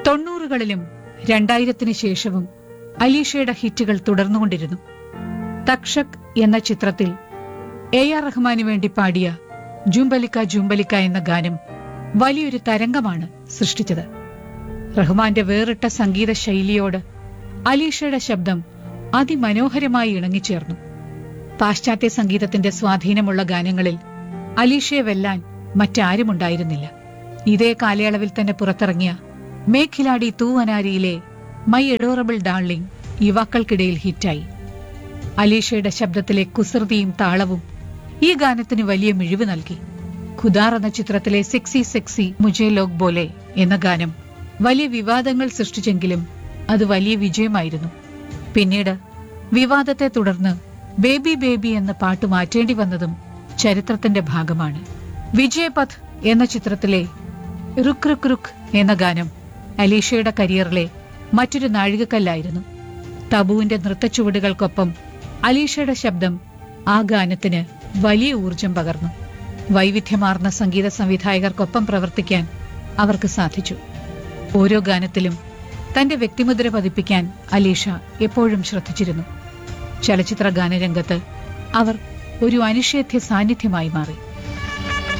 തൊണ്ണൂറുകളിലും രണ്ടായിരത്തിന് ശേഷവും അലീഷയുടെ ഹിറ്റുകൾ തുടർന്നുകൊണ്ടിരുന്നു തക്ഷക് എന്ന ചിത്രത്തിൽ എ ആർ റഹ്മാന് വേണ്ടി പാടിയ ജുംബലിക്ക ജുംബലിക്ക എന്ന ഗാനം വലിയൊരു തരംഗമാണ് സൃഷ്ടിച്ചത് റഹ്മാന്റെ വേറിട്ട സംഗീത ശൈലിയോട് അലീഷയുടെ ശബ്ദം അതിമനോഹരമായി ഇണങ്ങിച്ചേർന്നു പാശ്ചാത്യ സംഗീതത്തിന്റെ സ്വാധീനമുള്ള ഗാനങ്ങളിൽ അലീഷയെ വെല്ലാൻ മറ്റാരുമുണ്ടായിരുന്നില്ല ഇതേ കാലയളവിൽ തന്നെ പുറത്തിറങ്ങിയ മേഖിലാടി തൂവനാരിയിലെ മൈ എഡോറബിൾ ഡാർലിംഗ് യുവാക്കൾക്കിടയിൽ ഹിറ്റായി അലീഷയുടെ ശബ്ദത്തിലെ കുസൃതിയും താളവും ഈ ഗാനത്തിന് വലിയ മിഴിവ് നൽകി ഖുദാർ എന്ന ചിത്രത്തിലെ സെക്സി സെക്സി മുജേ ലോക് ബോലെ എന്ന ഗാനം വലിയ വിവാദങ്ങൾ സൃഷ്ടിച്ചെങ്കിലും അത് വലിയ വിജയമായിരുന്നു പിന്നീട് വിവാദത്തെ തുടർന്ന് ബേബി ബേബി എന്ന പാട്ട് മാറ്റേണ്ടി വന്നതും ചരിത്രത്തിന്റെ ഭാഗമാണ് വിജയപഥ് എന്ന ചിത്രത്തിലെ റുക് റുക് റുക് എന്ന ഗാനം അലീഷയുടെ കരിയറിലെ മറ്റൊരു നാഴികക്കല്ലായിരുന്നു തബുവിന്റെ നൃത്തച്ചുവടുകൾക്കൊപ്പം അലീഷയുടെ ശബ്ദം ആ ഗാനത്തിന് വലിയ ഊർജം പകർന്നു വൈവിധ്യമാർന്ന സംഗീത സംവിധായകർക്കൊപ്പം പ്രവർത്തിക്കാൻ അവർക്ക് സാധിച്ചു ഓരോ ഗാനത്തിലും തന്റെ വ്യക്തിമുദ്ര പതിപ്പിക്കാൻ അലീഷ എപ്പോഴും ശ്രദ്ധിച്ചിരുന്നു ചലച്ചിത്ര ഗാനരംഗത്ത് അവർ ഒരു അനിഷേധ്യ സാന്നിധ്യമായി മാറി